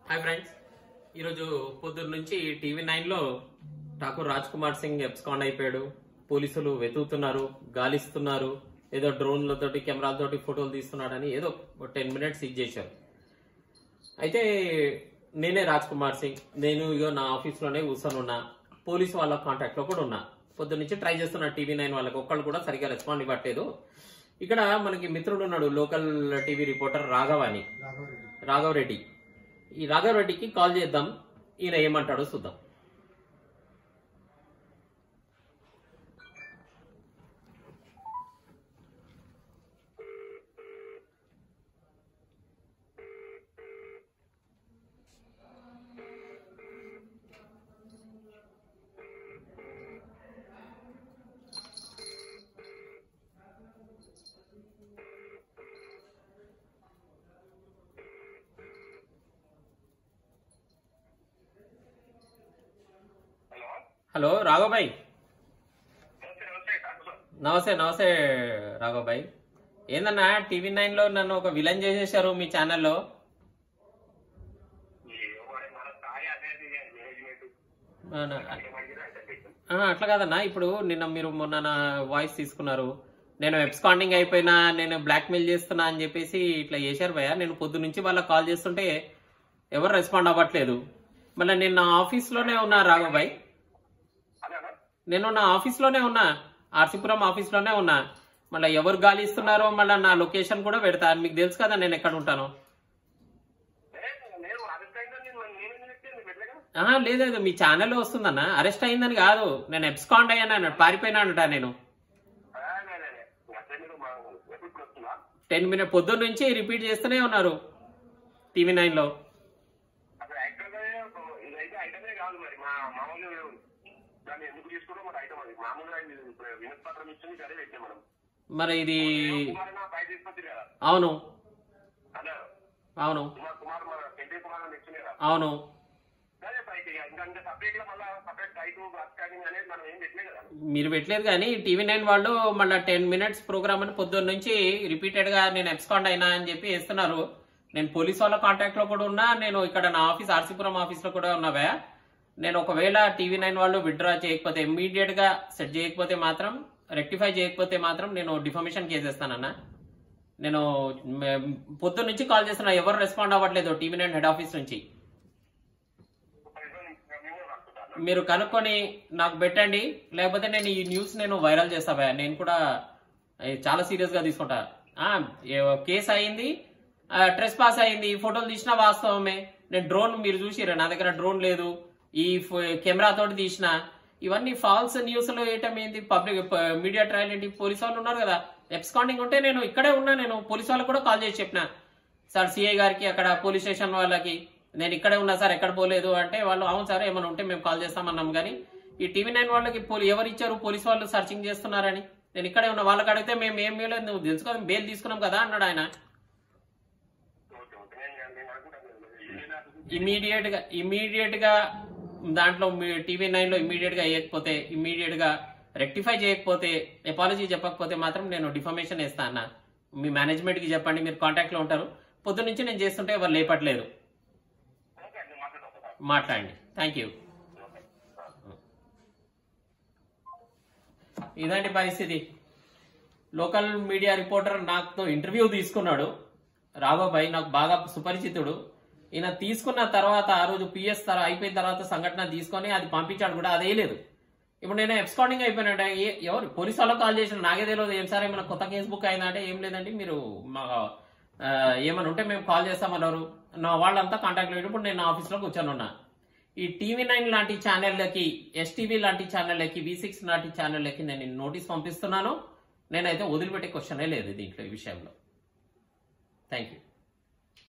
Hi friends ఈరోజు పొద్దున్న నుంచి టీవీ నైన్లో ఠాకూర్ రాజ్ కుమార్ సింగ్ ఎబ్స్కాండ్ అయిపోయాడు పోలీసులు వెతుకుతున్నారు గాలిస్తున్నారు ఏదో డ్రోన్లతోటి కెమెరాలతోటి ఫోటోలు తీస్తున్నాడని ఏదో టెన్ మినిట్స్ ఇది చేశారు అయితే నేనే రాజ్ కుమార్ సింగ్ నేను ఇగో నా ఆఫీస్లోనే కూర్చొని ఉన్నా పోలీసు వాళ్ళ కాంటాక్ట్లో కూడా ఉన్నా పొద్దున్న నుంచి ట్రై చేస్తున్నా టీవీ నైన్ వాళ్ళకి ఒక్కళ్ళు కూడా సరిగా రెస్పాండ్ ఇవ్వట్లేదు ఇక్కడ మనకి మిత్రుడు ఉన్నాడు లోకల్ టీవీ రిపోర్టర్ రాఘవ అని రాఘవరెడ్డి ఈ రాఘవరెడ్డికి కాల్ చేద్దాం ఈయన ఏమంటాడో చూద్దాం హలో రాఘవభాయ్ నమస్తే నమస్తే రాఘవభాయ్ ఏందన్నా టీవీ నైన్ లో నన్ను ఒక విలన్ చేసేసారు మీ ఛానల్లో అవునా? ఆ, అట్లా కాదన్నా ఇప్పుడు నిన్న మీరు మొన్న నా వాయిస్ తీసుకున్నారు నేను వెబ్స్కాండింగ్ అయిపోయినా నేను బ్లాక్ మెయిల్ చేస్తున్నా అని చెప్పేసి ఇట్లా చేశారు భయ్య నేను పొద్దు నుంచి వాళ్ళకి కాల్ చేస్తుంటే ఎవరు రెస్పాండ్ అవ్వట్లేదు మళ్ళీ నేను నా ఆఫీస్లోనే ఉన్నా రాఘవభాయ్ నేను నా ఆఫీస్లోనే ఉన్నా ఆర్సీపురం ఆఫీస్లోనే ఉన్నా మళ్ళీ ఎవరు గాలి ఇస్తున్నారో మళ్ళీ నా లొకేషన్ కూడా పెడతా మీకు తెలుసు కదా నేను ఎక్కడ ఉంటాను ఆహా, లేదు లేదు మీ ఛానల్లో వస్తుందన్న అరెస్ట్ అయిందని కాదు నేను ఎబ్స్కాండ్ అయ్యాను పారిపోయినా అంట నేను టెన్ మినిట్ పొద్దున్న నుంచి రిపీట్ చేస్తూనే ఉన్నారు టీవీ నైన్ లో మరి ఇది అవును అవును అవును మీరు పెట్టలేదు కానీ టీవీ నైన్ వాళ్ళు మళ్ళీ టెన్ మినిట్స్ ప్రోగ్రామ్ అని పొద్దున్న నుంచి రిపీటెడ్ గా నేను ఎబ్స్కాండ్ అయినా అని చెప్పి వేస్తున్నారు నేను పోలీస్ వాళ్ళ కాంటాక్ట్ లో కూడా ఉన్నా నేను ఇక్కడ నా ఆఫీస్ ఆర్సీపురం ఆఫీస్ లో కూడా ఉన్నావా నేను ఒకవేళ టీవీ నైన్ వాళ్ళు విత్డ్రా చేయకపోతే ఇమ్మీడియట్ గా సెట్ చేయకపోతే మాత్రం రెక్టిఫై చేయకపోతే మాత్రం నేను డిఫర్మేషన్ కేసు వేస్తానన్నా నేను మే- పొద్దున్న నుంచి కాల్ చేస్తున్నా ఎవరు రెస్పాండ్ అవ్వట్లేదు టీవీ నైన్ హెడ్ ఆఫీస్ నుంచి మీరు కనుక్కొని నాకు పెట్టండి లేకపోతే నేను ఈ న్యూస్ నేను వైరల్ చేస్తా భయ్యా. నేను కూడా ఇది చాలా సీరియస్ గా తీసుకుంటా ఆ, ఏ- కేసు అయింది ట్రెస్ పాస్ అయింది ఈ ఫోటోలు తీసిన వాస్తవమే నేను డ్రోన్ మీరు చూసిరా నా దగ్గర డ్రోన్ లేదు ఈ కెమెరా తోటి తీసిన ఇవన్నీ ఫాల్స్ న్యూస్ లో వేయటం ఏంది పబ్లిక్ మీడియా ట్రయల్ ఏంటి పోలీస్ వాళ్ళు ఉన్నారు కదా ఎబ్స్కాండింగ్ ఉంటే నేను ఇక్కడే ఉన్నా నేను పోలీస్ వాళ్ళకి కూడా కాల్ చేసి చెప్పిన సార్ సిఐ గారికి అక్కడ పోలీస్ స్టేషన్ వాళ్ళకి నేను ఇక్కడే ఉన్నా సార్ ఎక్కడ పోలేదు అంటే వాళ్ళు అవును సార్ ఏమైనా ఉంటే మేము కాల్ చేస్తామన్నాం కానీ ఈ టీవీ నైన్ వాళ్ళకి పోలీ- ఎవరు ఇచ్చారు పోలీస్ వాళ్ళు సర్చింగ్ చేస్తున్నారని నేను ఇక్కడే ఉన్నా వాళ్ళకి అడిగితే మేము ఏం లేదు నువ్వు తెలుసుకో బెయిల్ తీసుకున్నాం కదా అన్నాడు ఆయన ఇమీడియట్ గా ఇమీడియట్ గా దాంట్లో టీవీ నైన్ లో ఇమీడియట్ గా వేయకపోతే ఇమీడియట్ గా రెక్టిఫై చేయకపోతే ఎపాలజీ చెప్పకపోతే మాత్రం నేను డిఫర్మేషన్ వేస్తా అన్న మీ మేనేజ్మెంట్ కి చెప్పండి మీరు కాంటాక్ట్ లో ఉంటారు పొద్దు నుంచి నేను చేస్తుంటే ఎవరు లేపట్లేదు మాట్లాడండి థ్యాంక్ యూ ఇదండి పరిస్థితి లోకల్ మీడియా రిపోర్టర్ నాకు ఇంటర్వ్యూ తీసుకున్నాడు రాఘవభాయ్ నాకు బాగా సుపరిచితుడు ఈయన తీసుకున్న తర్వాత ఆ రోజు పిఎస్ తర అయిపోయిన తర్వాత సంఘటన తీసుకొని అది పంపించాడు కూడా అదే లేదు ఇప్పుడు నేను ఎబ్స్కాండింగ్ అయిపోయినట్ట ఏ- ఎవరు పోలీసు వాళ్ళకి కాల్ చేసిన నాకే తెలియదు ఏం సార్ ఏమైనా కొత్త కేసు బుక్ అయిందా అంటే ఏం లేదండి మీరు మా ఆ, ఏమైనా ఉంటే మేము కాల్ చేస్తామన్నారు నా వాళ్ళంతా కాంటాక్ట్ లో ఇప్పుడు నేను నా ఆఫీస్లో కూర్చొని ఉన్నా ఈ టీవీ నైన్ లాంటి ఛానళ్ళకి ఎస్టీవీ లాంటి ఛానళ్ళకి వి సిక్స్ లాంటి ఛానళ్ళకి నేను నోటీస్ పంపిస్తున్నాను నేనైతే వదిలిపెట్టే క్వశ్చనే లేదు దీంట్లో ఈ విషయంలో థ్యాంక్ యూ